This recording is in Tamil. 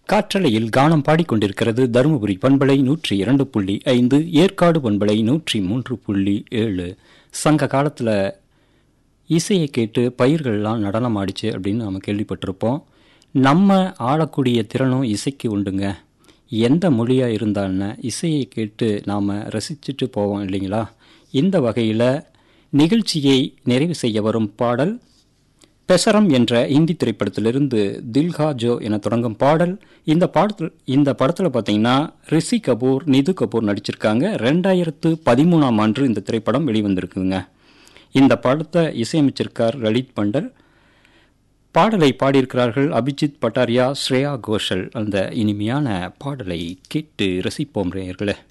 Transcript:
காற்றலையில் கானம் பாடிக்கொண்டிருக்கிறது தருமபுரி பண்பலை நூற்றி இரண்டு புள்ளி ஐந்து ஏற்காடு பண்பலை நூற்றி மூன்று புள்ளி ஏழு சங்க காலத்தில் இசையை கேட்டு பயிர்கள்லாம் நடனம் ஆடிச்சு அப்படின்னு நம்ம கேள்விப்பட்டிருப்போம் நம்ம ஆடக்கூடிய திறனும் இசைக்கு உண்டுங்க எந்த மொழியாக இருந்தால்னு இசையை கேட்டு நாம் ரசிச்சுட்டு போவோம் இல்லைங்களா இந்த வகையில் நிகழ்ச்சியை நிறைவு செய்ய வரும் பாடல் பெசரம் என்ற இந்தி திரைப்படத்திலிருந்து தில்ஹா ஜோ என தொடங்கும் பாடல் இந்த பாடத்தில் இந்த படத்தில் பார்த்தீங்கன்னா ரிஷி கபூர் நிது கபூர் நடிச்சிருக்காங்க ரெண்டாயிரத்து பதிமூணாம் ஆண்டு இந்த திரைப்படம் வெளிவந்திருக்குங்க இந்த படத்தை இசையமைச்சிருக்கார் லலித் பண்டல் பாடலை பாடியிருக்கிறார்கள் அபிஜித் பட்டாரியா ஸ்ரேயா கோஷல் அந்த இனிமையான பாடலை கேட்டு ரசிப்போம் நேயர்களே